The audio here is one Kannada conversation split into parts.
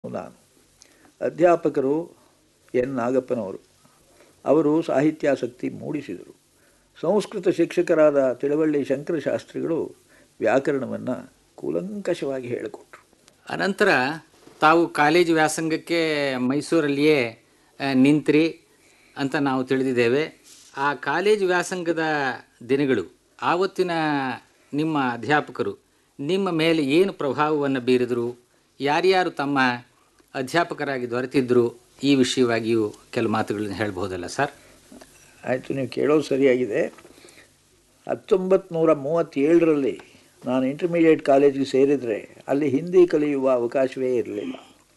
ನಾನು ಅಧ್ಯಾಪಕರು ಎನ್ ನಾಗಪ್ಪನವರು ಅವರು ಸಾಹಿತ್ಯಾಸಕ್ತಿ ಮೂಡಿಸಿದರು ಸಂಸ್ಕೃತ ಶಿಕ್ಷಕರಾದ ತಿಳವಳ್ಳಿ ಶಂಕರಶಾಸ್ತ್ರಿಗಳು ವ್ಯಾಕರಣವನ್ನು ಕೂಲಂಕಷವಾಗಿ ಹೇಳಿಕೊಟ್ರು ಅನಂತರ ತಾವು ಕಾಲೇಜು ವ್ಯಾಸಂಗಕ್ಕೆ ಮೈಸೂರಲ್ಲಿಯೇ ಆ, ನಿಂತ್ರಿ ಅಂತ ನಾವು ತಿಳಿದಿದ್ದೇವೆ ಆ ಕಾಲೇಜು ವ್ಯಾಸಂಗದ ದಿನಗಳು ಆವತ್ತಿನ ನಿಮ್ಮ ಅಧ್ಯಾಪಕರು ನಿಮ್ಮ ಮೇಲೆ ಏನು ಪ್ರಭಾವವನ್ನು ಬೀರಿದರು ಯಾರ್ಯಾರು ತಮ್ಮ ಅಧ್ಯಾಪಕರಾಗಿ ದೊರೆತಿದ್ದರು ಈ ವಿಷಯವಾಗಿಯೂ ಕೆಲವು ಮಾತುಗಳನ್ನು ಹೇಳ್ಬೋದಲ್ಲ ಸರ್ ಆಯಿತು ನೀವು ಕೇಳೋದು ಸರಿಯಾಗಿದೆ ಹತ್ತೊಂಬತ್ತು ನೂರ ಮೂವತ್ತೇಳರಲ್ಲಿ ನಾನು ಇಂಟರ್ಮೀಡಿಯೇಟ್ ಕಾಲೇಜಿಗೆ ಸೇರಿದರೆ ಅಲ್ಲಿ ಹಿಂದಿ ಕಲಿಯುವ ಅವಕಾಶವೇ ಇರಲಿಲ್ಲ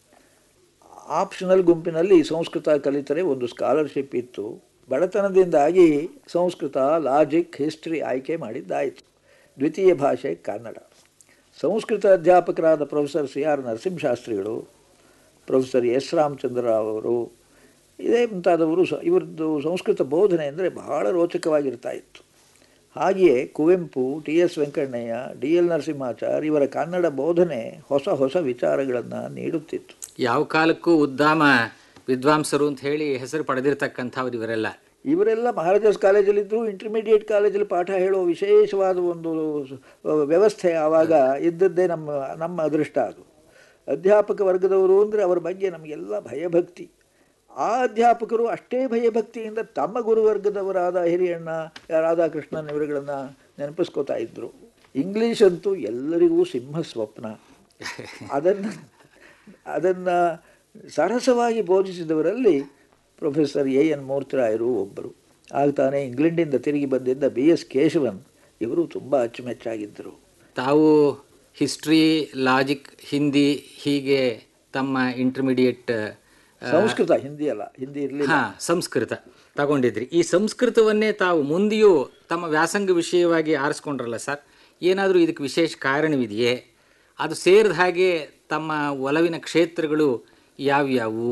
ಆಪ್ಷನಲ್ ಗುಂಪಿನಲ್ಲಿ ಸಂಸ್ಕೃತ ಕಲಿತರೆ ಒಂದು ಸ್ಕಾಲರ್ಶಿಪ್ ಇತ್ತು ಬಡತನದಿಂದಾಗಿ ಸಂಸ್ಕೃತ ಲಾಜಿಕ್ ಹಿಸ್ಟ್ರಿ ಆಯ್ಕೆ ಮಾಡಿದ್ದಾಯಿತು ದ್ವಿತೀಯ ಭಾಷೆ ಕನ್ನಡ ಸಂಸ್ಕೃತ ಅಧ್ಯಾಪಕರಾದ ಪ್ರೊಫೆಸರ್ ಸಿ ಆರ್ ನರಸಿಂಹಶಾಸ್ತ್ರಿಗಳು ಪ್ರೊಫೆಸರ್ ಎಸ್ ರಾಮಚಂದ್ರ ರಾವ್ ಅವರು ಇದೇ ಮುಂತಾದವರು ಸ ಇವರದ್ದು ಸಂಸ್ಕೃತ ಬೋಧನೆ ಅಂದರೆ ಬಹಳ ರೋಚಕವಾಗಿರ್ತಾ ಇತ್ತು ಹಾಗೆಯೇ Kuvempu T S Venkannaiah D L Narasimhachar ಇವರ ಕನ್ನಡ ಬೋಧನೆ ಹೊಸ ಹೊಸ ವಿಚಾರಗಳನ್ನು ನೀಡುತ್ತಿತ್ತು ಯಾವ ಕಾಲಕ್ಕೂ ಉದ್ದಾಮ ವಿದ್ವಾಂಸರು ಅಂತ ಹೇಳಿ ಹೆಸರು ಪಡೆದಿರ್ತಕ್ಕಂಥವ್ರು ಇವರೆಲ್ಲ ಇವರೆಲ್ಲ ಮಹಾರಾಜಾಸ್ ಕಾಲೇಜಲ್ಲಿದ್ದರು ಇಂಟರ್ಮೀಡಿಯೇಟ್ ಕಾಲೇಜಲ್ಲಿ ಪಾಠ ಹೇಳೋ ವಿಶೇಷವಾದ ಒಂದು ವ್ಯವಸ್ಥೆ ಆವಾಗ ಇದ್ದದ್ದೇ ನಮ್ಮ ನಮ್ಮ ಅದೃಷ್ಟ ಅದು ಅಧ್ಯಾಪಕ ವರ್ಗದವರು ಅಂದರೆ ಅವರ ಬಗ್ಗೆ ನಮಗೆಲ್ಲ ಭಯಭಕ್ತಿ ಆ ಅಧ್ಯಾಪಕರು ಅಷ್ಟೇ ಭಯಭಕ್ತಿಯಿಂದ ತಮ್ಮ ಗುರುವರ್ಗದವರಾದ ಹಿರಿಯಣ್ಣ ರಾಧಾಕೃಷ್ಣನ್ ಇವರುಗಳನ್ನು ನೆನಪಿಸ್ಕೋತಾ ಇದ್ದರು ಇಂಗ್ಲೀಷ್ ಅಂತೂ ಎಲ್ಲರಿಗೂ ಸಿಂಹ ಸ್ವಪ್ನ ಅದನ್ನು ಅದನ್ನು ಸರಸವಾಗಿ ಬೋಧಿಸಿದವರಲ್ಲಿ ಪ್ರೊಫೆಸರ್ ಎ ಎನ್ ಮೂರ್ತಿರಾಯರು ಒಬ್ಬರು ಆಗ ತಾನೇ ಇಂಗ್ಲೆಂಡಿಂದ ತಿರುಗಿ ಬಂದಿದ್ದ ಬಿ ಎಸ್ ಕೇಶವನ್ ಇವರು ತುಂಬ ಅಚ್ಚುಮೆಚ್ಚಾಗಿದ್ದರು ತಾವು ಹಿಸ್ಟ್ರಿ ಲಾಜಿಕ್ ಹಿಂದಿ ಹೀಗೆ ತಮ್ಮ ಇಂಟರ್ಮೀಡಿಯೇಟ್ ಸಂಸ್ಕೃತ ಹಿಂದಿ ಅಲ್ಲ ಹಿಂದಿ ಇರಲಿಲ್ಲ ಹಾ ಸಂಸ್ಕೃತ ತಗೊಂಡಿದ್ರಿ ಈ ಸಂಸ್ಕೃತವನ್ನೇ ತಾವು ಮುಂದೆಯೂ ತಮ್ಮ ವ್ಯಾಸಂಗ ವಿಷಯವಾಗಿ ಆರಿಸ್ಕೊಂಡ್ರಲ್ಲ ಸರ್ ಏನಾದರೂ ಇದಕ್ಕೆ ವಿಶೇಷ ಕಾರಣವಿದೆಯೇ ಅದು ಸೇರಿದ ಹಾಗೆ ತಮ್ಮ ಒಲವಿನ ಕ್ಷೇತ್ರಗಳು ಯಾವ್ಯಾವು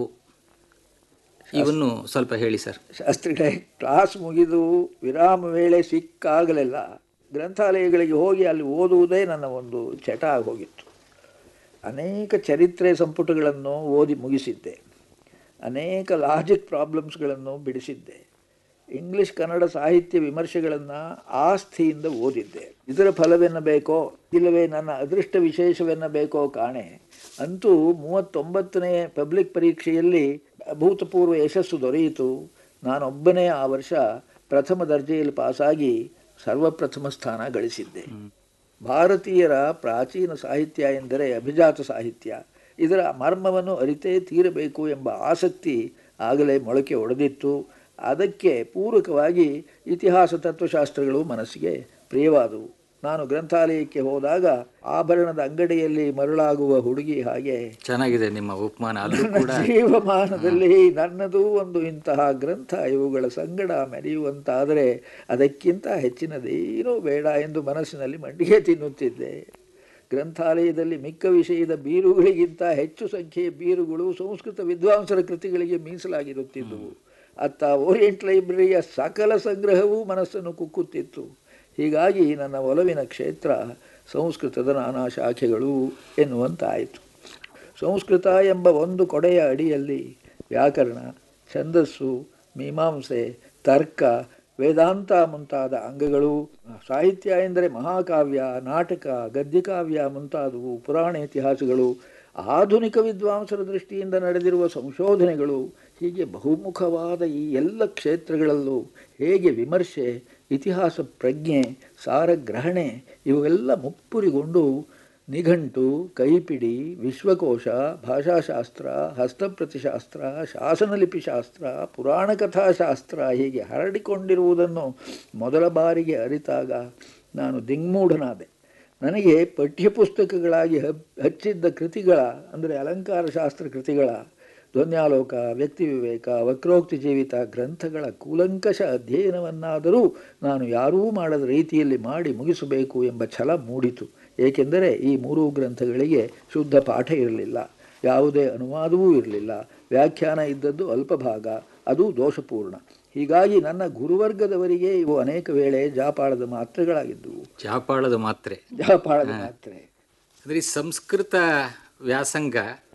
ಇವನ್ನು ಸ್ವಲ್ಪ ಹೇಳಿ ಸರ್ ಶಾಸ್ತ್ರಿಗಳೇ ಕ್ಲಾಸ್ ಮುಗಿದು ವಿರಾಮ ವೇಳೆ ಸಿಕ್ಕಾಗಲೆಲ್ಲ ಗ್ರಂಥಾಲಯಗಳಿಗೆ ಹೋಗಿ ಅಲ್ಲಿ ಓದುವುದೇ ನನ್ನ ಒಂದು ಚಟ ಆಗೋಗಿತ್ತು ಅನೇಕ ಚರಿತ್ರೆ ಸಂಪುಟಗಳನ್ನು ಓದಿ ಮುಗಿಸಿದ್ದೆ ಅನೇಕ ಲಾಜಿಕ್ ಪ್ರಾಬ್ಲಮ್ಸ್ಗಳನ್ನು ಬಿಡಿಸಿದ್ದೆ ಇಂಗ್ಲಿಷ್ ಕನ್ನಡ ಸಾಹಿತ್ಯ ವಿಮರ್ಶೆಗಳನ್ನು ಆಸ್ಥೆಯಿಂದ ಓದಿದ್ದೆ ಇದರ ಫಲವೆನ್ನಬೇಕೋ ಇಲ್ಲವೇ ನನ್ನ ಅದೃಷ್ಟ ವಿಶೇಷವೆನ್ನಬೇಕೋ ಕಾಣೆ ಅಂತೂ ಮೂವತ್ತೊಂಬತ್ತನೇ ಪಬ್ಲಿಕ್ ಪರೀಕ್ಷೆಯಲ್ಲಿ ಅಭೂತಪೂರ್ವ ಯಶಸ್ಸು ದೊರೆಯಿತು ನಾನೊಬ್ಬನೇ ಆ ವರ್ಷ ಪ್ರಥಮ ದರ್ಜೆಯಲ್ಲಿ ಪಾಸಾಗಿ ಸರ್ವಪ್ರಥಮ ಸ್ಥಾನ ಗಳಿಸಿದ್ದೆ ಭಾರತೀಯರ ಪ್ರಾಚೀನ ಸಾಹಿತ್ಯ ಎಂದರೆ ಅಭಿಜಾತ ಸಾಹಿತ್ಯ ಇದರ ಮರ್ಮವನ್ನು ಅರಿತೇ ತೀರಬೇಕು ಎಂಬ ಆಸಕ್ತಿ ಆಗಲೇ ಮೊಳಕೆ ಒಡೆದಿತ್ತು ಅದಕ್ಕೆ ಪೂರಕವಾಗಿ ಇತಿಹಾಸ ತತ್ವಶಾಸ್ತ್ರಗಳು ಮನಸ್ಸಿಗೆ ಪ್ರಿಯವಾದವು ನಾನು ಗ್ರಂಥಾಲಯಕ್ಕೆ ಹೋದಾಗ ಆಭರಣದ ಅಂಗಡಿಯಲ್ಲಿ ಮರಳಾಗುವ ಹುಡುಗಿ ಹಾಗೆ ಚೆನ್ನಾಗಿದೆ ನಿಮ್ಮ ಉಪಮಾನ ಅಲ್ಲೂ ಕೂಡ ಜೀವಮಾನದಲ್ಲಿ ನನ್ನದು ಒಂದು ಇಂತಹ ಗ್ರಂಥ ಇವುಗಳ ಸಂಗಡ ಮೆರೆಯುವಂತಾದರೆ ಅದಕ್ಕಿಂತ ಹೆಚ್ಚಿನದೇನೂ ಬೇಡ ಎಂದು ಮನಸ್ಸಿನಲ್ಲಿ ಮಂಡಿಗೆ ತಿನ್ನುತ್ತಿದ್ದೆ ಗ್ರಂಥಾಲಯದಲ್ಲಿ ಮಿಕ್ಕ ವಿಷಯದ ಬೀರುಗಳಿಗಿಂತ ಹೆಚ್ಚು ಸಂಖ್ಯೆಯ ಬೀರುಗಳು ಸಂಸ್ಕೃತ ವಿದ್ವಾಂಸರ ಕೃತಿಗಳಿಗೆ ಮೀಸಲಾಗಿರುತ್ತಿದ್ದುವು ಅತ್ತ ಓರಿಯೆಂಟ್ ಲೈಬ್ರರಿಯ ಸಕಲ ಸಂಗ್ರಹವೂ ಮನಸ್ಸನ್ನು ಕುಕ್ಕುತ್ತಿತ್ತು ಹೀಗಾಗಿ ನನ್ನ ಒಲವಿನ ಕ್ಷೇತ್ರ ಸಂಸ್ಕೃತದ ನಾನಾ ಶಾಖೆಗಳು ಎನ್ನುವಂತಾಯಿತು ಸಂಸ್ಕೃತ ಎಂಬ ಒಂದು ಕೊಡೆಯ ಅಡಿಯಲ್ಲಿ ವ್ಯಾಕರಣ ಛಂದಸ್ಸು ಮೀಮಾಂಸೆ ತರ್ಕ ವೇದಾಂತ ಮುಂತಾದ ಅಂಗಗಳು ಸಾಹಿತ್ಯ ಎಂದರೆ ಮಹಾಕಾವ್ಯ ನಾಟಕ ಗದ್ಯಕಾವ್ಯ ಮುಂತಾದವು ಪುರಾಣ ಇತಿಹಾಸಗಳು ಆಧುನಿಕ ವಿದ್ವಾಂಸರ ದೃಷ್ಟಿಯಿಂದ ನಡೆದಿರುವ ಸಂಶೋಧನೆಗಳು ಹೀಗೆ ಬಹುಮುಖವಾದ ಈ ಎಲ್ಲ ಕ್ಷೇತ್ರಗಳಲ್ಲೂ ಹೇಗೆ ವಿಮರ್ಶೆ ಇತಿಹಾಸ ಪ್ರಜ್ಞೆ ಸಾರಗ್ರಹಣೆ ಇವೆಲ್ಲ ಮುಪ್ಪುರಿಗೊಂಡು ನಿಘಂಟು ಕೈಪಿಡಿ ವಿಶ್ವಕೋಶ ಭಾಷಾಶಾಸ್ತ್ರ ಹಸ್ತಪ್ರತಿಶಾಸ್ತ್ರ ಶಾಸನಲಿಪಿಶಾಸ್ತ್ರ ಪುರಾಣ ಕಥಾಶಾಸ್ತ್ರ ಹೀಗೆ ಹರಡಿಕೊಂಡಿರುವುದನ್ನು ಮೊದಲ ಬಾರಿಗೆ ಅರಿತಾಗ ನಾನು ದಿಗ್ಮೂಢನಾದೆ ನನಗೆ ಪಠ್ಯಪುಸ್ತಕಗಳಾಗಿ ಹಬ್ ಹಚ್ಚಿದ್ದ ಕೃತಿಗಳ ಅಂದರೆ ಅಲಂಕಾರ ಶಾಸ್ತ್ರ ಕೃತಿಗಳ ಧ್ವನ್ಯಾಲೋಕ ವ್ಯಕ್ತಿ ವಿವೇಕ ವಕ್ರೋಕ್ತಿ ಜೀವಿತ ಗ್ರಂಥಗಳ ಕೂಲಂಕಷ ಅಧ್ಯಯನವನ್ನಾದರೂ ನಾನು ಯಾರೂ ಮಾಡದ ರೀತಿಯಲ್ಲಿ ಮಾಡಿ ಮುಗಿಸಬೇಕು ಎಂಬ ಛಲ ಮೂಡಿತು ಏಕೆಂದರೆ ಈ ಮೂರೂ ಗ್ರಂಥಗಳಿಗೆ ಶುದ್ಧ ಪಾಠ ಇರಲಿಲ್ಲ ಯಾವುದೇ ಅನುವಾದವೂ ಇರಲಿಲ್ಲ ವ್ಯಾಖ್ಯಾನ ಇದ್ದದ್ದು ಅಲ್ಪ ಭಾಗ ಅದು ದೋಷಪೂರ್ಣ ಹೀಗಾಗಿ ನನ್ನ ಗುರುವರ್ಗದವರಿಗೆ ಇವು ಅನೇಕ ವೇಳೆ ಜಾಪಾಳದ ಮಾತ್ರೆಗಳಾಗಿದ್ದವು ಜಾಪಾಳದ ಮಾತ್ರೆ ಜಾಪಾಳದ ಮಾತ್ರೆ ಅಂದರೆ ಈ ಸಂಸ್ಕೃತ ವ್ಯಾಸಂಗ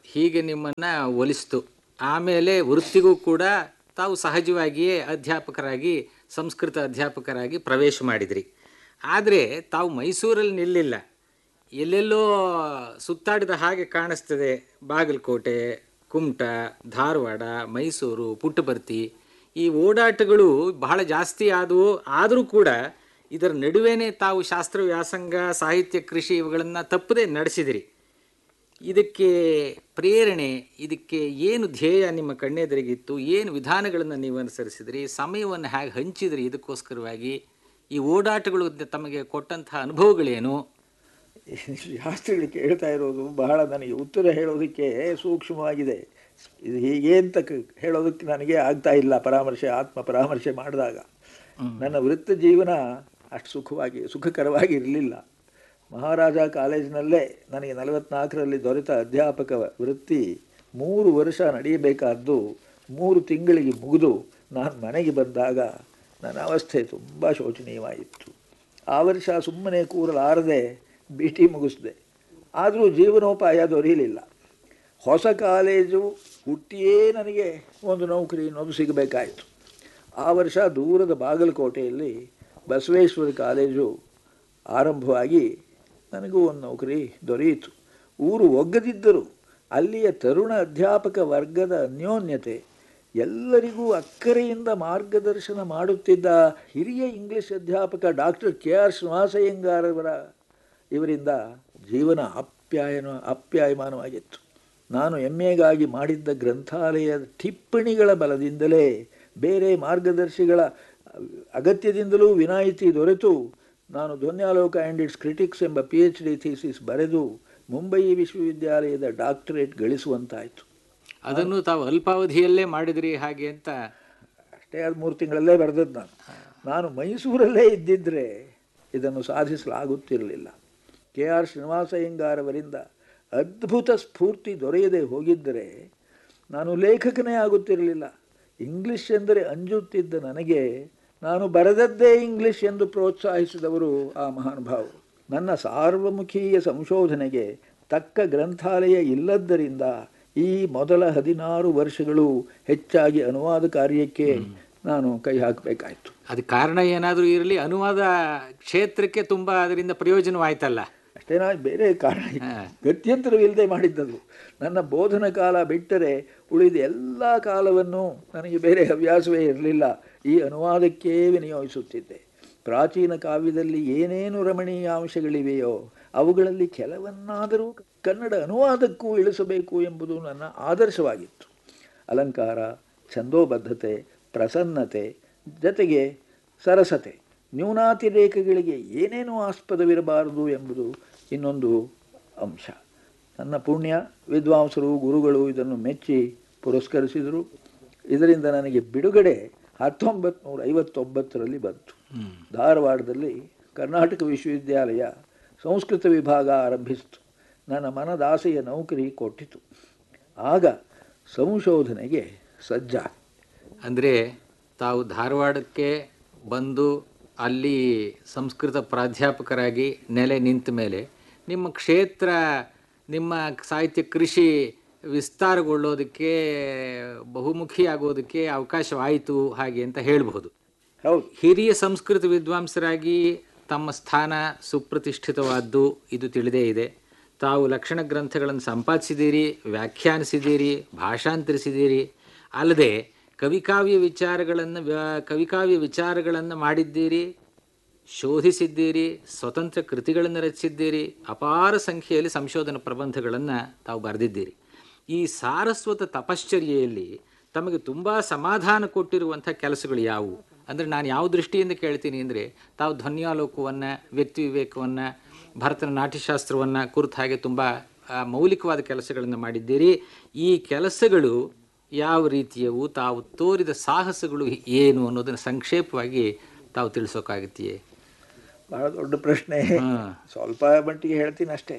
ಹೀಗೆ ನಿಮ್ಮನ್ನು ಒಲಿಸ್ತು ಆಮೇಲೆ ವೃತ್ತಿಗೂ ಕೂಡ ತಾವು ಸಹಜವಾಗಿಯೇ ಅಧ್ಯಾಪಕರಾಗಿ ಸಂಸ್ಕೃತ ಅಧ್ಯಾಪಕರಾಗಿ ಪ್ರವೇಶ ಮಾಡಿದ್ರಿ ಆದರೆ ತಾವು ಮೈಸೂರಲ್ಲಿ ನಿಲ್ಲಿಲ್ಲ ಎಲ್ಲೆಲ್ಲೋ ಸುತ್ತಾಡಿದ ಹಾಗೆ ಕಾಣಿಸ್ತದೆ ಬಾಗಲಕೋಟೆ ಕುಮಟ ಧಾರವಾಡ ಮೈಸೂರು ಪುಟ್ಟಪರ್ತಿ ಈ ಓಡಾಟಗಳು ಬಹಳ ಜಾಸ್ತಿ ಆದವು ಆದರೂ ಕೂಡ ಇದರ ನಡುವೆನೇ ತಾವು ಶಾಸ್ತ್ರ ವ್ಯಾಸಂಗ ಸಾಹಿತ್ಯ ಕೃಷಿ ಇವುಗಳನ್ನು ತಪ್ಪದೆ ನಡೆಸಿದಿರಿ ಇದಕ್ಕೆ ಪ್ರೇರಣೆ ಇದಕ್ಕೆ ಏನು ಧ್ಯೇಯ ನಿಮ್ಮ ಕಣ್ಣೆದುರಿಗಿತ್ತು ಏನು ವಿಧಾನಗಳನ್ನು ನೀವು ಅನುಸರಿಸಿದ್ರಿ ಸಮಯವನ್ನು ಹೇಗೆ ಹಂಚಿದ್ರಿ ಇದಕ್ಕೋಸ್ಕರವಾಗಿ ಈ ಓಡಾಟಗಳು ತಮಗೆ ಕೊಟ್ಟಂತಹ ಅನುಭವಗಳೇನು ಶಾಸ್ತ್ರಿಗಳು ಕೇಳ್ತಾ ಇರೋದು ಬಹಳ ನನಗೆ ಉತ್ತರ ಹೇಳೋದಕ್ಕೆ ಸೂಕ್ಷ್ಮವಾಗಿದೆ ಇದು ಹೀಗೆ ಅಂತ ಕ- ಹೇಳೋದಕ್ಕೆ ನನಗೆ ಆಗ್ತಾ ಇಲ್ಲ ಪರಾಮರ್ಶೆ ಆತ್ಮ ಪರಾಮರ್ಶೆ ಮಾಡಿದಾಗ ನನ್ನ ವೃತ್ತ ಜೀವನ ಅಷ್ಟು ಸುಖವಾಗಿ ಸುಖಕರವಾಗಿ ಇರಲಿಲ್ಲ ಮಹಾರಾಜ ಕಾಲೇಜಿನಲ್ಲೇ ನನಗೆ ನಲವತ್ನಾಲ್ಕರಲ್ಲಿ ದೊರೆತ ಅಧ್ಯಾಪಕ ವೃತ್ತಿ ಮೂರು ವರ್ಷ ನಡೆಯಬೇಕಾದ್ದು ಮೂರು ತಿಂಗಳಿಗೆ ಮುಗಿದು ನಾನು ಮನೆಗೆ ಬಂದಾಗ ನನ್ನ ಅವಸ್ಥೆ ತುಂಬ ಶೋಚನೀಯವಾಯಿತು ಆ ವರ್ಷ ಸುಮ್ಮನೆ ಕೂರಲಾರದೆ ಬಿ ಟಿ ಮುಗಿಸಿದೆ ಆದರೂ ಜೀವನೋಪಾಯ ದೊರೆಯಲಿಲ್ಲ ಹೊಸ ಕಾಲೇಜು ಹುಟ್ಟಿಯೇ ನನಗೆ ಒಂದು ನೌಕರಿ ಅನ್ನೋದು ಸಿಗಬೇಕಾಯಿತು ಆ ವರ್ಷ ದೂರದ ಬಾಗಲಕೋಟೆಯಲ್ಲಿ ಬಸವೇಶ್ವರ ಕಾಲೇಜು ಆರಂಭವಾಗಿ ನನಗೂ ಒಂದು ನೌಕರಿ ದೊರೆಯಿತು ಊರು ಒಗ್ಗದಿದ್ದರೂ ಅಲ್ಲಿಯ ತರುಣ ಅಧ್ಯಾಪಕ ವರ್ಗದ ಅನ್ಯೋನ್ಯತೆ ಎಲ್ಲರಿಗೂ ಅಕ್ಕರೆಯಿಂದ ಮಾರ್ಗದರ್ಶನ ಮಾಡುತ್ತಿದ್ದ ಹಿರಿಯ ಇಂಗ್ಲಿಷ್ ಅಧ್ಯಾಪಕ ಡಾಕ್ಟರ್ ಕೆ ಆರ್ ಶ್ರೀನಿವಾಸಯ್ಯಂಗಾರವರ ಇವರಿಂದ ಜೀವನ ಅಪ್ಯಾಯನ ಅಪ್ಯಾಯಮಾನವಾಗಿತ್ತು ನಾನು ಎಮ್ ಎಗಾಗಿ ಮಾಡಿದ್ದ ಗ್ರಂಥಾಲಯದ ಟಿಪ್ಪಣಿಗಳ ಬಲದಿಂದಲೇ ಬೇರೆ ಮಾರ್ಗದರ್ಶಿಗಳ ಅಗತ್ಯದಿಂದಲೂ ವಿನಾಯಿತಿ ದೊರೆತು ನಾನು ಧ್ವನ್ಯಾಲೋಕ ಆ್ಯಂಡ್ ಇಟ್ಸ್ ಕ್ರಿಟಿಕ್ಸ್ ಎಂಬ ಪಿ ಎಚ್ ಡಿ ಥೀಸಿಸ್ ಬರೆದು ಮುಂಬೈ ವಿಶ್ವವಿದ್ಯಾಲಯದ ಡಾಕ್ಟರೇಟ್ ಗಳಿಸುವಂತಾಯಿತು ಅದನ್ನು ತಾವು ಅಲ್ಪಾವಧಿಯಲ್ಲೇ ಮಾಡಿದ್ರಿ ಹಾಗೆ ಅಂತ ಅಷ್ಟೇ ಅದು ಮೂರು ತಿಂಗಳಲ್ಲೇ ಬರೆದದ್ದು ನಾನು ನಾನು ಮೈಸೂರಲ್ಲೇ ಇದ್ದಿದ್ದರೆ ಇದನ್ನು ಸಾಧಿಸಲಾಗುತ್ತಿರಲಿಲ್ಲ ಕೆ ಆರ್ ಶ್ರೀನಿವಾಸಯ್ಯಂಗಾರವರಿಂದ ಅದ್ಭುತ ಸ್ಫೂರ್ತಿ ದೊರೆಯದೆ ಹೋಗಿದ್ದರೆ ನಾನು ಲೇಖಕನೇ ಆಗುತ್ತಿರಲಿಲ್ಲ ಇಂಗ್ಲಿಷ್ ಎಂದರೆ ಅಂಜುತ್ತಿದ್ದ ನನಗೆ ನಾನು ಬರೆದದ್ದೇ ಇಂಗ್ಲಿಷ್ ಎಂದು ಪ್ರೋತ್ಸಾಹಿಸಿದವರು ಆ ಮಹಾನುಭಾವರು ನನ್ನ ಸಾರ್ವಮುಖೀಯ ಸಂಶೋಧನೆಗೆ ತಕ್ಕ ಗ್ರಂಥಾಲಯ ಇಲ್ಲದ್ದರಿಂದ ಈ ಮೊದಲ ಹದಿನಾರು ವರ್ಷಗಳು ಹೆಚ್ಚಾಗಿ ಅನುವಾದ ಕಾರ್ಯಕ್ಕೆ ನಾನು ಕೈ ಹಾಕಬೇಕಾಯಿತು ಅದಕ್ಕೆ ಕಾರಣ ಏನಾದರೂ ಇರಲಿ ಅನುವಾದ ಕ್ಷೇತ್ರಕ್ಕೆ ತುಂಬ ಅದರಿಂದ ಪ್ರಯೋಜನವಾಯ್ತಲ್ಲ ಅಷ್ಟೇ ನಾ ಬೇರೆ ಕಾರಣ ಇಲ್ಲ. ಗತ್ಯಂತರವಿಲ್ಲದೆ ಮಾಡಿದ್ದದು ನನ್ನ ಬೋಧನ ಕಾಲ ಬಿಟ್ಟರೆ ಉಳಿದ ಎಲ್ಲ ಕಾಲವನ್ನು ನನಗೆ ಬೇರೆ ಹವ್ಯಾಸವೇ ಇರಲಿಲ್ಲ ಈ ಅನುವಾದಕ್ಕೇ ವಿನಿಯೋಗಿಸುತ್ತಿದ್ದೆ ಪ್ರಾಚೀನ ಕಾವ್ಯದಲ್ಲಿ ಏನೇನು ರಮಣೀಯ ಅಂಶಗಳಿವೆಯೋ ಅವುಗಳಲ್ಲಿ ಕೆಲವನ್ನಾದರೂ ಕನ್ನಡ ಅನುವಾದಕ್ಕೂ ಇಳಿಸಬೇಕು ಎಂಬುದು ನನ್ನ ಆದರ್ಶವಾಗಿತ್ತು ಅಲಂಕಾರ ಛಂದೋಬದ್ಧತೆ ಪ್ರಸನ್ನತೆ ಜತೆಗೆ ಸರಸತೆ ನ್ಯೂನಾತಿರೇಕಗಳಿಗೆ ಏನೇನೂ ಆಸ್ಪದವಿರಬಾರದು ಎಂಬುದು ಇನ್ನೊಂದು ಅಂಶ ನನ್ನ ಪುಣ್ಯ ವಿದ್ವಾಂಸರು ಗುರುಗಳು ಇದನ್ನು ಮೆಚ್ಚಿ ಪುರಸ್ಕರಿಸಿದರು ಇದರಿಂದ ನನಗೆ ಬಿಡುಗಡೆ ಹತ್ತೊಂಬತ್ತು ನೂರ ಐವತ್ತೊಂಬತ್ತರಲ್ಲಿ ಬಂತು ಧಾರವಾಡದಲ್ಲಿ ಕರ್ನಾಟಕ ವಿಶ್ವವಿದ್ಯಾಲಯ ಸಂಸ್ಕೃತ ವಿಭಾಗ ಆರಂಭಿಸಿತು ನನ್ನ ಮನದಾಸೆಯ ನೌಕರಿ ಕೊಟ್ಟಿತು ಆಗ ಸಂಶೋಧನೆಗೆ ಸಜ್ಜ ಅಂದರೆ ತಾವು ಧಾರವಾಡಕ್ಕೆ ಬಂದು ಅಲ್ಲಿ ಸಂಸ್ಕೃತ ಪ್ರಾಧ್ಯಾಪಕರಾಗಿ ನೆಲೆ ನಿಂತ ಮೇಲೆ ನಿಮ್ಮ ಕ್ಷೇತ್ರ ನಿಮ್ಮ ಸಾಹಿತ್ಯ ಕೃಷಿ ವಿಸ್ತಾರಗೊಳ್ಳೋದಕ್ಕೆ ಬಹುಮುಖಿ ಆಗೋದಕ್ಕೆ ಅವಕಾಶವಾಯಿತು ಹಾಗೆ ಅಂತ ಹೇಳಬಹುದು ಹೌದು ಹಿರಿಯ ಸಂಸ್ಕೃತ ವಿದ್ವಾಂಸರಾಗಿ ತಮ್ಮ ಸ್ಥಾನ ಸುಪ್ರತಿಷ್ಠಿತವಾದ್ದು ಇದು ತಿಳಿದೇ ಇದೆ ತಾವು ಲಕ್ಷಣ ಗ್ರಂಥಗಳನ್ನು ಸಂಪಾದಿಸಿದ್ದೀರಿ ವ್ಯಾಖ್ಯಾನಿಸಿದ್ದೀರಿ ಭಾಷಾಂತರಿಸಿದ್ದೀರಿ ಅಲ್ಲದೆ ಕವಿಕಾವ್ಯ ವಿಚಾರಗಳನ್ನು ವ್ಯಾ- ಕವಿಕಾವ್ಯ ವಿಚಾರಗಳನ್ನು ಮಾಡಿದ್ದೀರಿ ಶೋಧಿಸಿದ್ದೀರಿ ಸ್ವತಂತ್ರ ಕೃತಿಗಳನ್ನು ರಚಿಸಿದ್ದೀರಿ ಅಪಾರ ಸಂಖ್ಯೆಯಲ್ಲಿ ಸಂಶೋಧನಾ ಪ್ರಬಂಧಗಳನ್ನು ತಾವು ಬರೆದಿದ್ದೀರಿ ಈ ಸಾರಸ್ವತ ತಪಶ್ಚರ್ಯೆಯಲ್ಲಿ ತಮಗೆ ತುಂಬ ಸಮಾಧಾನ ಕೊಟ್ಟಿರುವಂಥ ಕೆಲಸಗಳು ಯಾವುವು ಅಂದರೆ ನಾನು ಯಾವ ದೃಷ್ಟಿಯಿಂದ ಕೇಳ್ತೀನಿ ಅಂದರೆ ತಾವು ಧ್ವನ್ಯಾಲೋಕವನ್ನು ವ್ಯಕ್ತಿ ವಿವೇಕವನ್ನು ಭರತನ ನಾಟ್ಯಶಾಸ್ತ್ರವನ್ನು ಕುರಿತು ಹಾಗೆ ತುಂಬ ಆ, ಮೌಲಿಕವಾದ ಕೆಲಸಗಳನ್ನು ಮಾಡಿದ್ದೀರಿ ಈ ಕೆಲಸಗಳು ಯಾವ ರೀತಿಯವು ತಾವು ತೋರಿದ ಸಾಹಸಗಳು ಏನು ಅನ್ನೋದನ್ನು ಸಂಕ್ಷೇಪವಾಗಿ ತಾವು ತಿಳಿಸೋಕ್ಕಾಗತ್ತೆಯೇ ಬಹಳ ದೊಡ್ಡ ಪ್ರಶ್ನೆ ಹಾಂ ಸ್ವಲ್ಪ ಮಟ್ಟಿಗೆ ಹೇಳ್ತೀನಿ ಅಷ್ಟೇ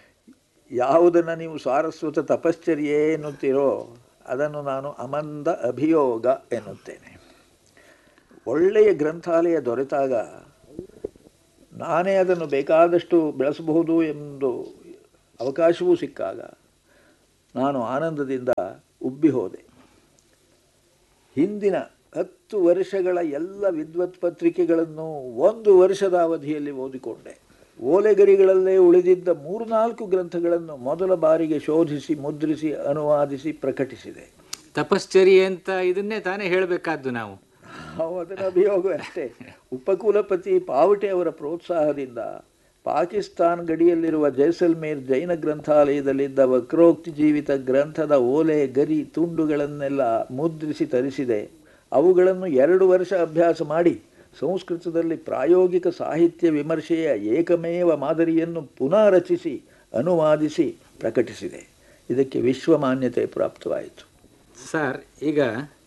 ಯಾವುದನ್ನು ನೀವು ಸಾರಸ್ವತ ತಪಶ್ಚರ್ಯೆ ಎನ್ನುತ್ತೀರೋ ಅದನ್ನು ನಾನು ಅಮಂದ ಅಭಿಯೋಗ ಎನ್ನುತ್ತೇನೆ ಒಳ್ಳೆಯ ಗ್ರಂಥಾಲಯ ದೊರೆತಾಗ ನಾನೇ ಅದನ್ನು ಬೇಕಾದಷ್ಟು ಬೆಳೆಸಬಹುದು ಎಂದು ಅವಕಾಶವೂ ಸಿಕ್ಕಾಗ ನಾನು ಆನಂದದಿಂದ ಉಬ್ಬಿ ಹೋದೆ ಹಿಂದಿನ ಹತ್ತು ವರ್ಷಗಳ ಎಲ್ಲ ವಿದ್ವತ್ ಪತ್ರಿಕೆಗಳನ್ನು ಒಂದು ವರ್ಷದ ಅವಧಿಯಲ್ಲಿ ಓದಿಕೊಂಡೆ ಓಲೆಗರಿಗಳಲ್ಲೇ ಉಳಿದಿದ್ದ ಮೂರ್ನಾಲ್ಕು ಗ್ರಂಥಗಳನ್ನು ಮೊದಲ ಬಾರಿಗೆ ಶೋಧಿಸಿ ಮುದ್ರಿಸಿ ಅನುವಾದಿಸಿ ಪ್ರಕಟಿಸಿದೆ ತಪಶ್ಚರ್ಯೆ ಅಂತ ಇದನ್ನೇ ತಾನೇ ಹೇಳಬೇಕಾದ್ದು ನಾವು ನಾವು ಅದರ ಅಭಿಯೋಗ ಅಷ್ಟೇ ಉಪಕುಲಪತಿ ಪಾವಟೆ ಅವರ ಪ್ರೋತ್ಸಾಹದಿಂದ ಪಾಕಿಸ್ತಾನ್ ಗಡಿಯಲ್ಲಿರುವ ಜೈಸಲ್ಮೇರ್ ಜೈನ ಗ್ರಂಥಾಲಯದಲ್ಲಿದ್ದ ವಕ್ರೋಕ್ತಿ ಜೀವಿತ ಗ್ರಂಥದ ಓಲೆ ಗರಿ ತುಂಡುಗಳನ್ನೆಲ್ಲ ಮುದ್ರಿಸಿ ತರಿಸಿದೆ ಅವುಗಳನ್ನು ಎರಡು ವರ್ಷ ಅಭ್ಯಾಸ ಮಾಡಿ ಸಂಸ್ಕೃತದಲ್ಲಿ ಪ್ರಾಯೋಗಿಕ ಸಾಹಿತ್ಯ ವಿಮರ್ಶೆಯ ಏಕಮೇವ ಮಾದರಿಯನ್ನು ಪುನಃ ರಚಿಸಿ ಅನುವಾದಿಸಿ ಪ್ರಕಟಿಸಿದೆ ಇದಕ್ಕೆ ವಿಶ್ವ ಮಾನ್ಯತೆ ಪ್ರಾಪ್ತವಾಯಿತು ಸರ್ ಈಗ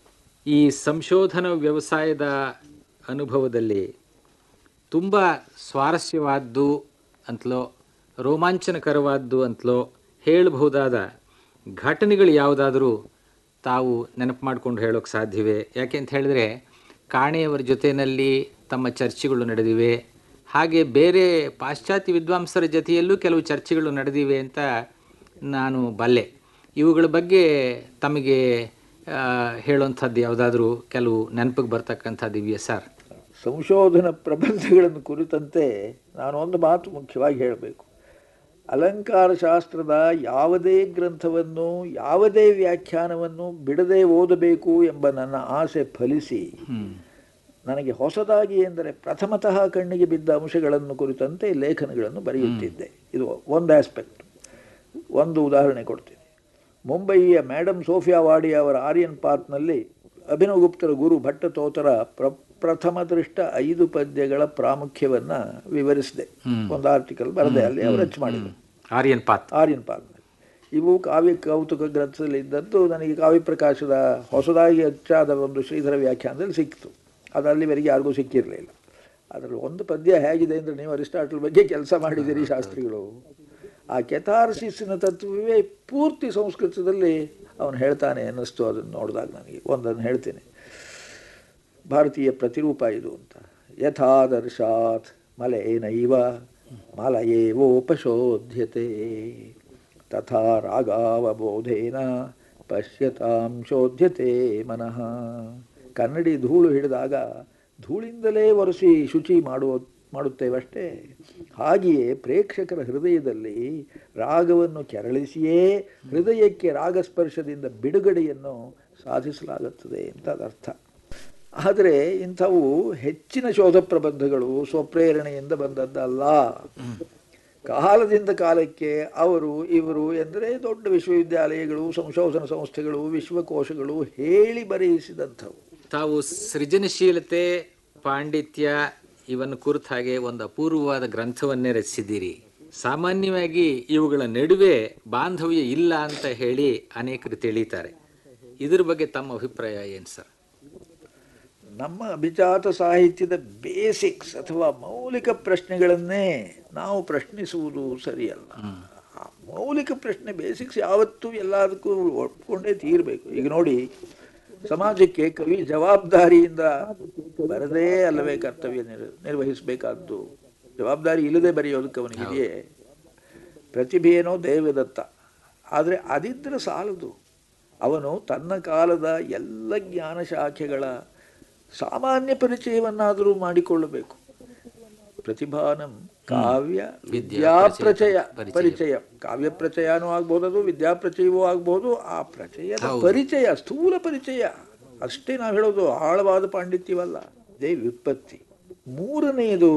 ಈ ಸಂಶೋಧನಾ ವ್ಯವಸಾಯದ ಅನುಭವದಲ್ಲಿ ತುಂಬ ಸ್ವಾರಸ್ಯವಾದ್ದು ಅಂತಲೋ ರೋಮಾಂಚನಕರವಾದ್ದು ಅಂತಲೋ ಹೇಳಬಹುದಾದ ಘಟನೆಗಳು ಯಾವುದಾದರೂ ತಾವು ನೆನಪು ಮಾಡಿಕೊಂಡು ಹೇಳೋಕ್ಕೆ ಸಾಧ್ಯವೇ ಯಾಕೆ ಅಂತ ಹೇಳಿದ್ರೆ ಕಾಣೆಯವರ ಜೊತೆಯಲ್ಲಿ ತಮ್ಮ ಚರ್ಚೆಗಳು ನಡೆದಿವೆ ಹಾಗೆ ಬೇರೆ ಪಾಶ್ಚಾತ್ಯ ವಿದ್ವಾಂಸರ ಜೊತೆಯಲ್ಲೂ ಕೆಲವು ಚರ್ಚೆಗಳು ನಡೆದಿವೆ ಅಂತ ನಾನು ಬಲ್ಲೆ ಇವುಗಳ ಬಗ್ಗೆ ತಮಗೆ ಆ, ಹೇಳುವಂಥದ್ದು ಯಾವುದಾದ್ರೂ ಕೆಲವು ನೆನಪಿಗೆ ಬರ್ತಕ್ಕಂಥದ್ದು ಇದೆಯಾ ಸರ್ ಸಂಶೋಧನಾ ಪ್ರಬಂಧಗಳನ್ನು ಕುರಿತಂತೆ ನಾನು ಒಂದು ಮಾತು ಮುಖ್ಯವಾಗಿ ಹೇಳಬೇಕು ಅಲಂಕಾರ ಶಾಸ್ತ್ರದ ಯಾವುದೇ ಗ್ರಂಥವನ್ನು ಯಾವುದೇ ವ್ಯಾಖ್ಯಾನವನ್ನು ಬಿಡದೆ ಓದಬೇಕು ಎಂಬ ನನ್ನ ಆಸೆ ಫಲಿಸಿ ನನಗೆ ಹೊಸದಾಗಿ ಎಂದರೆ ಪ್ರಥಮತಃ ಕಣ್ಣಿಗೆ ಬಿದ್ದ ಅಂಶಗಳನ್ನು ಕುರಿತಂತೆ ಲೇಖನಗಳನ್ನು ಬರೆಯುತ್ತಿದ್ದೆ ಇದು ಒಂದು ಆಸ್ಪೆಕ್ಟ್ ಒಂದು ಉದಾಹರಣೆ ಕೊಡ್ತೀನಿ ಮುಂಬಯಿಯ ಮೇಡಮ್ ಸೋಫಿಯಾ ವಾಡಿ ಅವರ ಆರ್ಯನ್ ಪಾತ್ನಲ್ಲಿ ಅಭಿನವಗುಪ್ತರ ಗುರು ಭಟ್ಟತೋತರ ಪ್ರ ಪ್ರಥಮ ದೃಷ್ಟ ಐದು ಪದ್ಯಗಳ ಪ್ರಾಮುಖ್ಯವನ್ನು ವಿವರಿಸಿದೆ ಒಂದು ಆರ್ಟಿಕಲ್ ಬರದೆ ಅಲ್ಲಿ ಅವರು ರಚ್ ಮಾಡಿದರು ಆರ್ಯನ್ ಪಾತ್ ಆರ್ಯನ್ ಪಾತ್ನಲ್ಲಿ ಇವು ಕಾವ್ಯ ಕೌತುಕ ಗ್ರಂಥದಲ್ಲಿ ಇದ್ದದ್ದು ನನಗೆ ಕಾವ್ಯ ಪ್ರಕಾಶದ ಹೊಸದಾಗಿ ಹೆಚ್ಚಾದ ಒಂದು ಶ್ರೀಧರ ವ್ಯಾಖ್ಯಾನದಲ್ಲಿ ಸಿಕ್ತು ಅದು ಅಲ್ಲಿವರೆಗೆ ಯಾರಿಗೂ ಸಿಕ್ಕಿರಲಿಲ್ಲ ಅದರಲ್ಲಿ ಒಂದು ಪದ್ಯ ಹೇಗಿದೆ ಅಂದರೆ ನೀವು ಅರಿಸ್ಟಾಟಲ್ ಬಗ್ಗೆ ಕೆಲಸ ಮಾಡಿದಿರಿ ಶಾಸ್ತ್ರಿಗಳು ಆ ಕೆಥಾರ್ಸಿಸ್ನ ತತ್ವವೇ ಪೂರ್ತಿ ಸಂಸ್ಕೃತದಲ್ಲಿ ಅವನು ಹೇಳ್ತಾನೆ ಅನ್ನಿಸ್ತು ಅದನ್ನು ನೋಡಿದಾಗ ನನಗೆ ಒಂದನ್ನು ಹೇಳ್ತೀನಿ ಭಾರತೀಯ ಪ್ರತಿರೂಪ ಇದು ಅಂತ ಯಥಾದರ್ಶಾತ್ ಮಲೇನೈವ ಮಲಯೇವೋಪಶೋಧ್ಯತೆ ತಥಾ ರಾಗಾವಬೋಧೇನ ಪಶ್ಯತಾಂ ಶೋಧ್ಯತೆ ಮನಃ ಕನ್ನಡಿ ಧೂಳು ಹಿಡಿದಾಗ ಧೂಳಿಂದಲೇ ಒರೆಸಿ ಶುಚಿ ಮಾಡುವ ಮಾಡುತ್ತೇವಷ್ಟೇ ಹಾಗೆಯೇ ಪ್ರೇಕ್ಷಕರ ಹೃದಯದಲ್ಲಿ ರಾಗವನ್ನು ಕೆರಳಿಸಿಯೇ ಹೃದಯಕ್ಕೆ ರಾಗಸ್ಪರ್ಶದಿಂದ ಬಿಡುಗಡೆಯನ್ನು ಸಾಧಿಸಲಾಗುತ್ತದೆ ಅಂತ ಅದರ್ಥ ಆದರೆ ಇಂಥವು ಹೆಚ್ಚಿನ ಶೋಧ ಪ್ರಬಂಧಗಳು ಸ್ವಪ್ರೇರಣೆಯಿಂದ ಬಂದದ್ದಲ್ಲ ಕಾಲದಿಂದ ಕಾಲಕ್ಕೆ ಅವರು ಇವರು ಎಂದರೆ ದೊಡ್ಡ ವಿಶ್ವವಿದ್ಯಾಲಯಗಳು ಸಂಶೋಧನಾ ಸಂಸ್ಥೆಗಳು ವಿಶ್ವಕೋಶಗಳು ಹೇಳಿ ಬರೆಯಿಸಿದಂಥವು ತಾವು ಸೃಜನಶೀಲತೆ ಪಾಂಡಿತ್ಯ ಇವನ್ನು ಕುರಿತ ಹಾಗೆ ಒಂದು ಅಪೂರ್ವವಾದ ಗ್ರಂಥವನ್ನೇ ರಚಿಸಿದ್ದೀರಿ ಸಾಮಾನ್ಯವಾಗಿ ಇವುಗಳ ನಡುವೆ ಬಾಂಧವ್ಯ ಇಲ್ಲ ಅಂತ ಹೇಳಿ ಅನೇಕರು ತಿಳಿತಾರೆ ಇದ್ರ ಬಗ್ಗೆ ತಮ್ಮ ಅಭಿಪ್ರಾಯ ಏನು ಸರ್ ನಮ್ಮ ಅಭಿಜಾತ ಸಾಹಿತ್ಯದ ಬೇಸಿಕ್ಸ್ ಅಥವಾ ಮೌಲಿಕ ಪ್ರಶ್ನೆಗಳನ್ನೇ ನಾವು ಪ್ರಶ್ನಿಸುವುದು ಸರಿಯಲ್ಲ ಆ ಮೌಲಿಕ ಪ್ರಶ್ನೆ ಬೇಸಿಕ್ಸ್ ಯಾವತ್ತೂ ಎಲ್ಲದಕ್ಕೂ ಒಪ್ಕೊಂಡೇ ತೀರಬೇಕು ಈಗ ನೋಡಿ ಸಮಾಜಕ್ಕೆ ಕವಿ ಜವಾಬ್ದಾರಿಯಿಂದ ಬರದೇ ಅಲ್ಲವೇ ಕರ್ತವ್ಯ ನಿರ್ ನಿರ್ವಹಿಸಬೇಕಾದ್ದು ಜವಾಬ್ದಾರಿ ಇಲ್ಲದೆ ಬರೆಯೋದಕ್ಕೆ ಅವನಿಗಿದೆಯೇ ಪ್ರತಿಭೆಯೇನೋ ದೇವದತ್ತ ಆದರೆ ಅದಿದ್ದರೆ ಸಾಲದು ಅವನು ತನ್ನ ಕಾಲದ ಎಲ್ಲ ಜ್ಞಾನ ಶಾಖೆಗಳ ಸಾಮಾನ್ಯ ಪರಿಚಯವನ್ನಾದರೂ ಮಾಡಿಕೊಳ್ಳಬೇಕು ಪ್ರತಿಭಾನಂ ಕಾವ್ಯ ವಿದ್ಯಾಪ್ರಚಯ ಪರಿಚಯ ಕಾವ್ಯ ಪ್ರಚಯನೂ ಆಗ್ಬೋದು ಅದು ವಿದ್ಯಾಪ್ರಚಯವೂ ಆಗ್ಬೋದು ಆ ಪ್ರಚಯದ ಪರಿಚಯ ಸ್ಥೂಲ ಪರಿಚಯ ಅಷ್ಟೇ ನಾವು ಹೇಳೋದು ಆಳವಾದ ಪಾಂಡಿತ್ಯವಲ್ಲ ಇದೇ ವ್ಯುತ್ಪತ್ತಿ ಮೂರನೆಯದು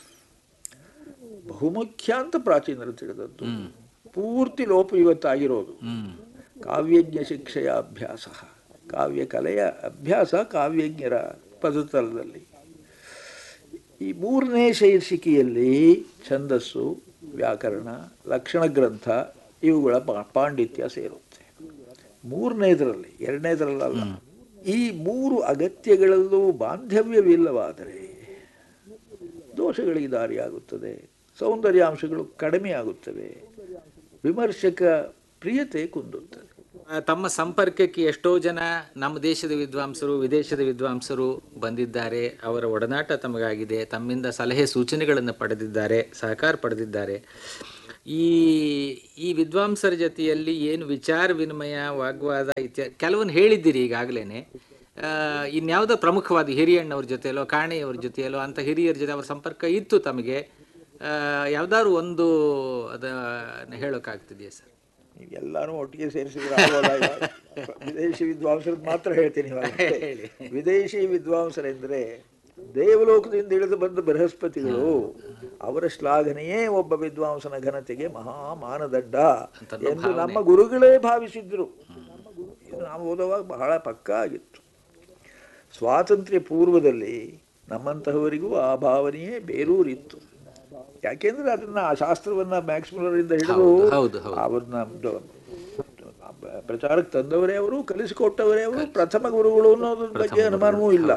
ಬಹುಮುಖ್ಯ ಅಂತ ಪ್ರಾಚೀನರು ತಿಳಿದದ್ದು ಪೂರ್ತಿ ಲೋಪ ಇವತ್ತಾಗಿರೋದು ಕಾವ್ಯಜ್ಞ ಶಿಕ್ಷೆಯ ಅಭ್ಯಾಸ ಕಾವ್ಯ ಕಲೆಯ ಅಭ್ಯಾಸ ಕಾವ್ಯಜ್ಞರ ಪದತಲದಲ್ಲಿ ಈ ಮೂರನೇ ಶೀರ್ಷಿಕೆಯಲ್ಲಿ ಛಂದಸ್ಸು ವ್ಯಾಕರಣ ಲಕ್ಷಣ ಗ್ರಂಥ ಇವುಗಳ ಪಾ- ಪಾಂಡಿತ್ಯ ಸೇರುತ್ತೆ ಮೂರನೇದರಲ್ಲಿ ಎರಡನೇದರಲ್ಲ ಈ ಮೂರು ಅಗತ್ಯಗಳಲ್ಲೂ ಬಾಂಧವ್ಯವಿಲ್ಲವಾದರೆ ದೋಷಗಳಿಗೆ ದಾರಿಯಾಗುತ್ತದೆ ಸೌಂದರ್ಯಾಂಶಗಳು ಕಡಿಮೆಯಾಗುತ್ತವೆ ವಿಮರ್ಶಕ ಪ್ರಿಯತೆ ಕುಂದುತ್ತದೆ ಆ, ತಮ್ಮ ಸಂಪರ್ಕಕ್ಕೆ ಎಷ್ಟೋ ಜನ ನಮ್ಮ ದೇಶದ ವಿದ್ವಾಂಸರು ವಿದೇಶದ ವಿದ್ವಾಂಸರು ಬಂದಿದ್ದಾರೆ ಅವರ ಒಡನಾಟ ತಮಗಾಗಿದೆ ತಮ್ಮಿಂದ ಸಲಹೆ ಸೂಚನೆಗಳನ್ನು ಪಡೆದಿದ್ದಾರೆ ಸಹಕಾರ ಪಡೆದಿದ್ದಾರೆ ಈ ಈ ವಿದ್ವಾಂಸರ ಜೊತೆಯಲ್ಲಿ ಏನು ವಿಚಾರ ವಿನಿಮಯ ವಾಗ್ವಾದ ಇತ್ಯಾದಿ ಕೆಲವೊಂದು ಹೇಳಿದ್ದೀರಿ ಈಗಾಗಲೇ ಇನ್ಯಾವುದೋ ಪ್ರಮುಖವಾದ ಹಿರಿಯಣ್ಣವ್ರ ಜೊತೆಯಲ್ಲೋ ಕಾಣೆಯವ್ರ ಜೊತೆಯಲ್ಲೋ ಅಂತ ಹಿರಿಯರ ಜೊತೆ ಅವ್ರ ಸಂಪರ್ಕ ಇತ್ತು ತಮಗೆ ಆ, ಯಾವ್ದಾದ್ರು ಒಂದು ಅದನ್ನ ಹೇಳೋಕ್ಕಾಗ್ತಿದೆಯಾ ಸರ್ ಎಲ್ಲಾನು ಒಟ್ಟಿಗೆ ಸೇರಿಸಿದ್ರೆ ಆಗೋಲ್ಲ ಇವಾಗ. ವಿದೇಶಿ ವಿದ್ವಾಂಸರದ್ದು ಮಾತ್ರ ಹೇಳ್ತೀನಿ ಇವಾಗ. ವಿದೇಶಿ ವಿದ್ವಾಂಸರೆಂದರೆ ದೇವಲೋಕದಿಂದ ಇಳಿದು ಬಂದ ಬೃಹಸ್ಪತಿಗಳು ಅವರ ಶ್ಲಾಘನೆಯೇ ಒಬ್ಬ ವಿದ್ವಾಂಸನ ಘನತೆಗೆ ಮಹಾ ಮಾನದಂಡ ಎಂದು ನಮ್ಮ ಗುರುಗಳೇ ಭಾವಿಸಿದ್ರು ಇದು ನಾವು ಓದುವಾಗ ಬಹಳ ಪಕ್ಕಾ ಆಗಿತ್ತು ಸ್ವಾತಂತ್ರ್ಯ ಪೂರ್ವದಲ್ಲಿ ನಮ್ಮಂತಹವರಿಗೂ ಆ ಭಾವನೆಯೇ ಬೇರೂರಿತ್ತು ಯಾಕೆಂದ್ರೆ ಅದನ್ನ ಆ ಶಾಸ್ತ್ರವನ್ನ ಮ್ಯಾಕ್ಸ್ಮುಲರಿಂದ ಹಿಡಿದು ಹೌದು ಹೌದು ಅವ್ರನ್ನ ದ- ಪ್ರಚಾರಕ್ಕೆ ತಂದವರೇ ಅವರು ಕಲಿಸಿಕೊಟ್ಟವರೇ ಅವರು ಪ್ರಥಮ ಗುರುಗಳು ಅನ್ನೋದ್ರ ಬಗ್ಗೆ ಅನುಮಾನವೂ ಇಲ್ಲ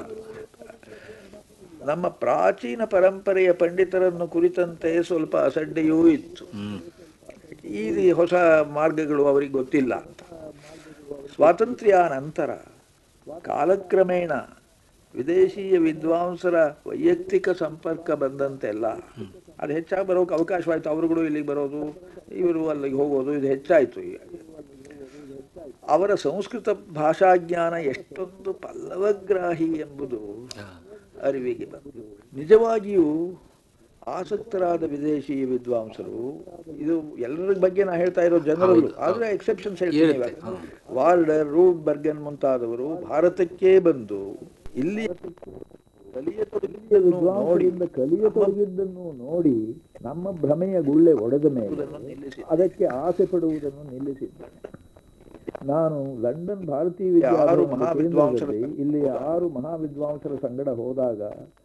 ನಮ್ಮ ಪ್ರಾಚೀನ ಪರಂಪರೆಯ ಪಂಡಿತರನ್ನು ಕುರಿತಂತೆ ಸ್ವಲ್ಪ ಅಸಡ್ಡೆಯೂ ಇತ್ತು ಹ್ಮ್ ಈ ರೀ- ಹೊಸ ಮಾರ್ಗಗಳು ಅವರಿಗೆ ಗೊತ್ತಿಲ್ಲ ಅಂತ ಸ್ವಾತಂತ್ರ್ಯ ನಂತರ ಕಾಲಕ್ರಮೇಣ ವಿದೇಶೀಯ ವಿದ್ವಾಂಸರ ವೈಯಕ್ತಿಕ ಸಂಪರ್ಕ ಬಂದಂತೆಲ್ಲ ಅದು ಹೆಚ್ಚಾಗಿ ಬರೋಕೆ ಅವಕಾಶವಾಯಿತು ಅವರುಗಳು ಇಲ್ಲಿಗೆ ಬರೋದು ಇವರು ಅಲ್ಲಿಗೆ ಹೋಗೋದು ಇದು ಹೆಚ್ಚಾಯಿತು ಈಗ ಅವರ ಸಂಸ್ಕೃತ ಭಾಷಾಜ್ಞಾನ ಎಷ್ಟೊಂದು ಪಲ್ಲವಗ್ರಾಹಿ ಎಂಬುದು ಅರಿವಿಗೆ ಬಂತು ನಿಜವಾಗಿಯೂ ಆಸಕ್ತರಾದ ವಿದೇಶಿ ವಿದ್ವಾಂಸರು ಇದು ಎಲ್ಲರ ಬಗ್ಗೆ ನಾ ಹೇಳ್ತಾ ಇರೋ ಜನರಲ್ಲೂ ಆದ್ರೆ ಎಕ್ಸೆಪ್ಷನ್ಸ್ ಹೇಳ್ತೀನಿ ಇವಾಗ. ವಾರ್ಡರ್ ರೂಡ್ ಬರ್ಗನ್ ಮುಂತಾದವರು ಭಾರತಕ್ಕೆ ಬಂದು ಇಲ್ಲಿ ಕಲಿಯತೊಡಗಿದ್ದನ್ನು ನೋಡಿ ಕಲಿಯತೊಡಗಿದ್ದನ್ನು ನೋಡಿ ನಮ್ಮ ಭ್ರಮೆಯ ಗುಳ್ಳೆ ಒಡೆದ ಮೇಲೆ ಅದಕ್ಕೆ ಆಸೆ ಪಡುವುದನ್ನು ನಿಲ್ಲಿಸಿದ್ದಾರೆ ನಾನು ಲಂಡನ್ ಭಾರತೀಯ ವಿದ್ಯಾಲಯ ಕೇಂದ್ರದಲ್ಲಿ ಇಲ್ಲಿ ಆರು ಮಹಾವಿದ್ವಾಂಸರ ಸಂಗಡ ಹೋದಾಗ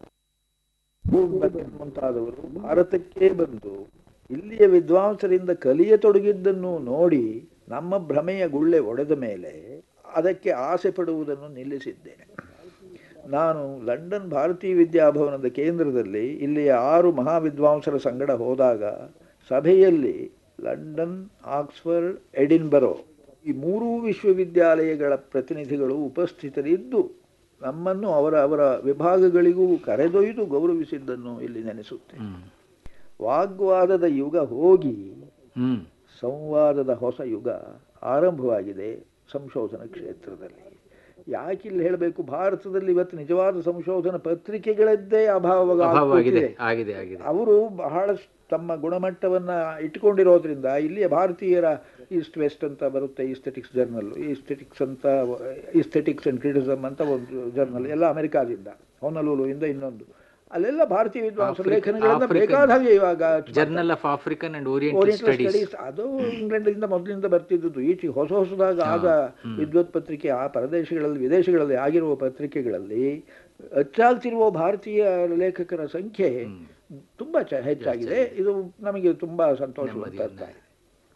ಮುಂತಾದವರು ಭಾರತಕ್ಕೆ ಬಂದು ಇಲ್ಲಿಯ ವಿದ್ವಾಂಸರಿಂದ ಕಲಿಯತೊಡಗಿದ್ದನ್ನು ನೋಡಿ ನಮ್ಮ ಭ್ರಮೆಯ ಗುಳ್ಳೆ ಒಡೆದ ಮೇಲೆ ಅದಕ್ಕೆ ಆಸೆ ಪಡುವುದನ್ನು ನಿಲ್ಲಿಸಿದ್ದೇನೆ ನಾನು ಲಂಡನ್ ಭಾರತೀಯ ವಿದ್ಯಾಭವನದ ಕೇಂದ್ರದಲ್ಲಿ ಇಲ್ಲಿಯ ಆರು ಮಹಾವಿದ್ವಾಂಸರ ಸಂಗಡ ಹೋದಾಗ ಸಭೆಯಲ್ಲಿ ಲಂಡನ್ ಆಕ್ಸ್ಫರ್ಡ್ ಎಡಿನ್ಬರೋ ಈ ಮೂರೂ ವಿಶ್ವವಿದ್ಯಾಲಯಗಳ ಪ್ರತಿನಿಧಿಗಳು ಉಪಸ್ಥಿತರಿದ್ದು ನಮ್ಮನ್ನು ಅವರ ಅವರ ವಿಭಾಗಗಳಿಗೂ ಕರೆದೊಯ್ದು ಗೌರವಿಸಿದ್ದನ್ನು ಇಲ್ಲಿ ನೆನೆಸುತ್ತೆ ಹ್ಮ್ ವಾಗ್ವಾದದ ಯುಗ ಹೋಗಿ ಹ್ಮ್ ಸಂವಾದದ ಹೊಸ ಯುಗ ಆರಂಭವಾಗಿದೆ ಸಂಶೋಧನಾ ಕ್ಷೇತ್ರದಲ್ಲಿ ಯಾಕಿಲ್ಲಿ ಹೇಳಬೇಕು ಭಾರತದಲ್ಲಿ ಇವತ್ತು ನಿಜವಾದ ಸಂಶೋಧನಾ ಪತ್ರಿಕೆಗಳದ್ದೇ ಅಭಾವ ಅಭಾವವಾಗಿದೆ ಆಗಿದೆ ಆಗಿದೆ ಅವರು ಬಹಳ ತಮ್ಮ ಗುಣಮಟ್ಟವನ್ನ ಇಟ್ಕೊಂಡಿರೋದ್ರಿಂದ ಇಲ್ಲಿಯ ಭಾರತೀಯರ ಈಸ್ಟ್ ವೆಸ್ಟ್ ಅಂತ ಬರುತ್ತೆ ಈಸ್ಥೆಟಿಕ್ಸ್ ಜರ್ನಲ್ ಈಸ್ಥೆಟಿಕ್ಸ್ ಅಂತ ಈಸ್ಥೆಟಿಕ್ಸ್ ಅಂಡ್ ಕ್ರಿಟಿಸಮ್ ಅಂತ ಒಂದು ಜರ್ನಲ್ ಎಲ್ಲ ಅಮೆರಿಕಾದಿಂದ ಹೊನಲೂಲು ಇಂದ ಇನ್ನೊಂದು ಅಲ್ಲೆಲ್ಲ ಭಾರತೀಯ ವಿದ್ವಾಂಸರ ಲೇಖನಗಳನ್ನ ಬೇಕಾದಾಗೆ ಇವಾಗ journal of African and oriental oriental studies studies ಅದು ಇಂಗ್ಲೆಂಡಿಂದ ಮೊದಲಿಂದ ಬರ್ತಿದ್ದದ್ದು ಈಚೆ ಹೊಸ ಹೊಸದಾಗ ಆದ ವಿದ್ವತ್ ಪತ್ರಿಕೆ ಆ ಪ್ರದೇಶಗಳಲ್ಲಿ ವಿದೇಶಗಳಲ್ಲಿ ಆಗಿರುವ ಪತ್ರಿಕೆಗಳಲ್ಲಿ ಹೆಚ್ಚಾಗ್ತಿರುವ ಭಾರತೀಯ ಲೇಖಕರ ಸಂಖ್ಯೆ ತುಂಬಾ ಚ- ಹೆಚ್ಚಾಗಿದೆ ಇದು ನಮಗೆ ತುಂಬಾ ಸಂತೋಷ ತರ್ತಾ ಇದೆ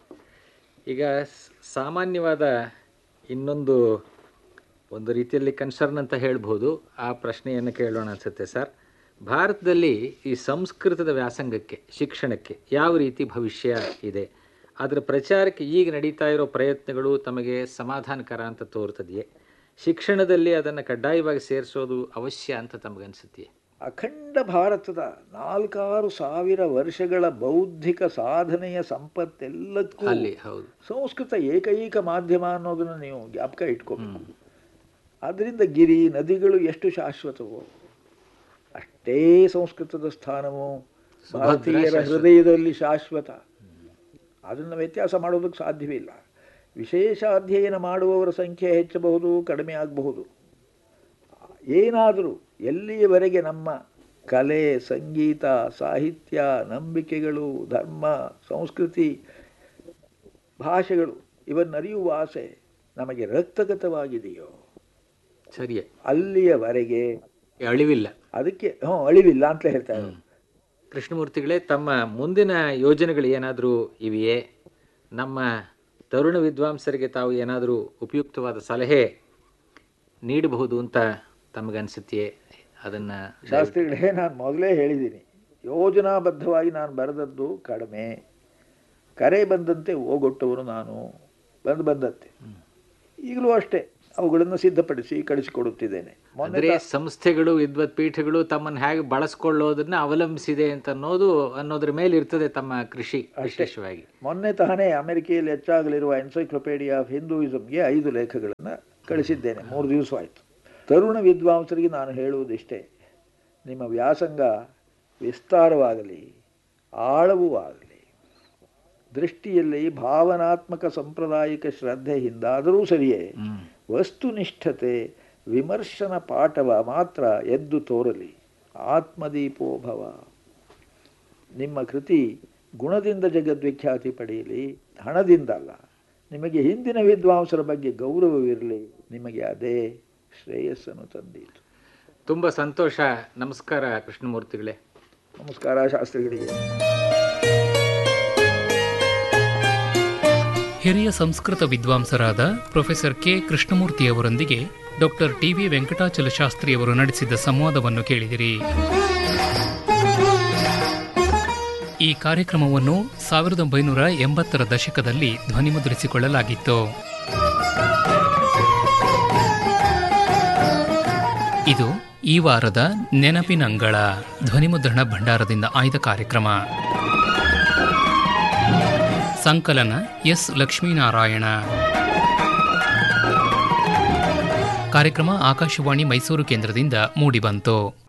ಈಗ ಸ್- ಸಾಮಾನ್ಯವಾದ ಇನ್ನೊಂದು ಒಂದು ರೀತಿಯಲ್ಲಿ ಕನ್ಸರ್ನ್ ಅಂತ ಹೇಳ್ಬೋದು ಆ ಪ್ರಶ್ನೆಯನ್ನು ಕೇಳೋಣ ಅನ್ಸುತ್ತೆ ಸರ್ ಭಾರತದಲ್ಲಿ ಈ ಸಂಸ್ಕೃತದ ವ್ಯಾಸಂಗಕ್ಕೆ ಶಿಕ್ಷಣಕ್ಕೆ ಯಾವ ರೀತಿ ಭವಿಷ್ಯ ಇದೆ ಅದರ ಪ್ರಚಾರಕ್ಕೆ ಈಗ ನಡೀತಾ ಇರೋ ಪ್ರಯತ್ನಗಳು ತಮಗೆ ಸಮಾಧಾನಕರ ಅಂತ ತೋರ್ತದೆಯೇ ಶಿಕ್ಷಣದಲ್ಲಿ ಅದನ್ನು ಕಡ್ಡಾಯವಾಗಿ ಸೇರಿಸೋದು ಅವಶ್ಯ ಅಂತ ತಮಗನ್ಸುತ್ತೆಯೇ ಅಖಂಡ ಭಾರತದ ನಾಲ್ಕಾರು ಸಾವಿರ ವರ್ಷಗಳ ಬೌದ್ಧಿಕ ಸಾಧನೆಯ ಸಂಪತ್ತೆಲ್ಲಕ್ಕೂ ಅಲ್ಲಿ ಹೌದು ಸಂಸ್ಕೃತ ಏಕೈಕ ಮಾಧ್ಯಮ ಅನ್ನೋದನ್ನು ನೀವು ಜ್ಞಾಪಕ ಇಟ್ಕೋಬೇಕು ಅದರಿಂದ ಗಿರಿ ನದಿಗಳು ಎಷ್ಟು ಶಾಶ್ವತವೋ ಅಷ್ಟೇ ಸಂಸ್ಕೃತದ ಸ್ಥಾನವು ಭಾರತೀಯರ ಹೃದಯದಲ್ಲಿ ಶಾಶ್ವತ ಅದನ್ನು ವ್ಯತ್ಯಾಸ ಮಾಡೋದಕ್ಕೆ ಸಾಧ್ಯವಿಲ್ಲ ವಿಶೇಷ ಅಧ್ಯಯನ ಮಾಡುವವರ ಸಂಖ್ಯೆ ಹೆಚ್ಚಬಹುದು ಕಡಿಮೆ ಆಗಬಹುದು ಏನಾದರೂ ಎಲ್ಲಿಯವರೆಗೆ ನಮ್ಮ ಕಲೆ ಸಂಗೀತ ಸಾಹಿತ್ಯ ನಂಬಿಕೆಗಳು ಧರ್ಮ ಸಂಸ್ಕೃತಿ ಭಾಷೆಗಳು ಇವನ್ನರಿಯುವ ಆಸೆ ನಮಗೆ ರಕ್ತಗತವಾಗಿದೆಯೋ ಸರಿಯೇ ಅಲ್ಲಿಯವರೆಗೆ ಅಳಿವಿಲ್ಲ ಅದಕ್ಕೆ ಹ್ಞೂ ಅಳಿವಿಲ್ಲ ಅಂತ ಹೇಳ್ತಾರೆ ಕೃಷ್ಣಮೂರ್ತಿಗಳೇ ತಮ್ಮ ಮುಂದಿನ ಯೋಜನೆಗಳು ಏನಾದರೂ ಇವೆಯೇ ನಮ್ಮ ತರುಣ ವಿದ್ವಾಂಸರಿಗೆ ತಾವು ಏನಾದರೂ ಉಪಯುಕ್ತವಾದ ಸಲಹೆ ನೀಡಬಹುದು ಅಂತ ತಮಗನ್ಸುತ್ತೆಯೇ ಅದನ್ನು ಶಾಸ್ತ್ರಿಗಳೇ ನಾನು ಮೊದಲೇ ಹೇಳಿದ್ದೀನಿ ಯೋಜನಾಬದ್ಧವಾಗಿ ನಾನು ಬರೆದದ್ದು ಕಡಿಮೆ ಕರೆ ಬಂದಂತೆ ಓಗೊಟ್ಟವನು ನಾನು ಬಂದು ಬಂದಂತೆ ಈಗಲೂ ಅಷ್ಟೇ ಅವುಗಳನ್ನು ಸಿದ್ಧಪಡಿಸಿ ಕಳಿಸಿಕೊಡುತ್ತಿದ್ದೇನೆ ಮೊನ್ನೆ ಅಂದ್ರೆ ಸಂಸ್ಥೆಗಳು ವಿದ್ವತ್ ಪೀಠಗಳು ತಮ್ಮನ್ನು ಹೇಗೆ ಬಳಸ್ಕೊಳ್ಳೋದನ್ನ ಅವಲಂಬಿಸಿದೆ ಅಂತ ಅನ್ನೋದು ಅನ್ನೋದ್ರ ಮೇಲೆ ಇರ್ತದೆ ತಮ್ಮ ಕೃಷಿ ವಿಶೇಷವಾಗಿ ಮೊನ್ನೆ ತಾನೇ ಅಮೆರಿಕೆಯಲ್ಲಿ ಹೆಚ್ಚಾಗಲಿರುವ ಎನ್ಸೈಕ್ಲೋಪೀಡಿಯಾ ಆಫ್ ಹಿಂದೂಯಿಸಮ್ಗೆ ಐದು ಲೇಖಗಳನ್ನು ಕಳಿಸಿದ್ದೇನೆ ಮೂರು ದಿವಸ ಆಯಿತು ತರುಣ ವಿದ್ವಾಂಸರಿಗೆ ನಾನು ಹೇಳುವುದಿಷ್ಟೇ ನಿಮ್ಮ ವ್ಯಾಸಂಗ ವಿಸ್ತಾರವಾಗಲಿ ಆಳವೂ ಆಗಲಿ ದೃಷ್ಟಿಯಲ್ಲಿ ಭಾವನಾತ್ಮಕ ಸಾಂಪ್ರದಾಯಿಕ ಶ್ರದ್ಧೆಯಿಂದಾದರೂ ಸರಿಯೇ ವಸ್ತುನಿಷ್ಠತೆ ವಿಮರ್ಶನ ಪಾಠವ ಮಾತ್ರ ಎದ್ದು ತೋರಲಿ ಆತ್ಮದೀಪೋಭವ ನಿಮ್ಮ ಕೃತಿ ಗುಣದಿಂದ ಜಗದ್ವಿಖ್ಯಾತಿ ಪಡೆಯಲಿ ಹಣದಿಂದ ಅಲ್ಲ ನಿಮಗೆ ಹಿಂದಿನ ವಿದ್ವಾಂಸರ ಬಗ್ಗೆ ಗೌರವವಿರಲಿ ನಿಮಗೆ ಅದೇ ಶ್ರೇಯಸ್ಸನ್ನು ತಂದೀತು ತುಂಬ ಸಂತೋಷ ನಮಸ್ಕಾರ ಕೃಷ್ಣಮೂರ್ತಿಗಳೇ ನಮಸ್ಕಾರ ಶಾಸ್ತ್ರಿಗಳಿಗೆ ಹಿರಿಯ ಸಂಸ್ಕೃತ ವಿದ್ವಾಂಸರಾದ ಪ್ರೊಫೆಸರ್ ಕೆ ಕೃಷ್ಣಮೂರ್ತಿಯವರೊಂದಿಗೆ ಡಾಕ್ಟರ್ ಟಿವಿ ವೆಂಕಟಾಚಲ ಶಾಸ್ತ್ರಿಯವರು ನಡೆಸಿದ ಸಂವಾದವನ್ನು ಕೇಳಿದಿರಿ ಈ ಕಾರ್ಯಕ್ರಮವನ್ನು ಸಾವಿರದ ಒಂಬೈನೂರ ಎಂಬತ್ತರ ದಶಕದಲ್ಲಿ ಧ್ವನಿಮುದ್ರಿಸಿಕೊಳ್ಳಲಾಗಿತ್ತು ಇದು ಈ ವಾರದ ನೆನಪಿನಂಗಳ ಧ್ವನಿಮುದ್ರಣ ಭಂಡಾರದಿಂದ ಆಯ್ದ ಕಾರ್ಯಕ್ರಮ ಸಂಕಲನ ಎಸ್ ಲಕ್ಷ್ಮೀನಾರಾಯಣ ಕಾರ್ಯಕ್ರಮ ಆಕಾಶವಾಣಿ ಮೈಸೂರು ಕೇಂದ್ರದಿಂದ ಮೂಡಿಬಂತು